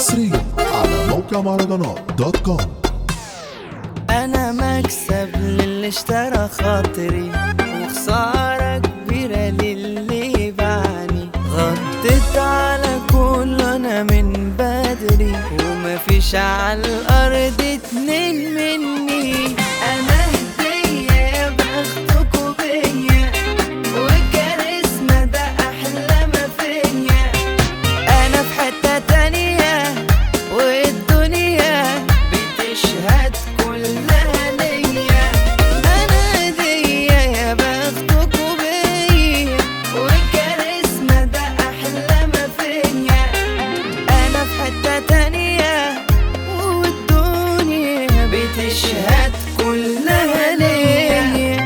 حصريا على موقع مهرجانات دوت كوم انا مكسب للي اشترى خاطري وخسارة كبيرة للي باعني غطيت على كل انا من بدري ومفيش على الارض اتنين مني انا هدية يا بختكوا بيا وكاريزما ده احلى ما فيا انا في حتة تانية والدنيا بتشهد كلها ليا انا هدية يا بختكوا بيا والكاريزما ده احلى ما فيا انا في حتة تانية والدنيا بتشهد كلها ليا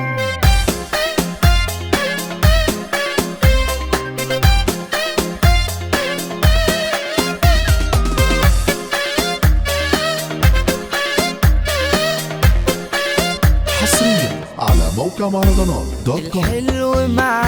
حصريا على موقع مهرجانات دوت كوم الحلو مع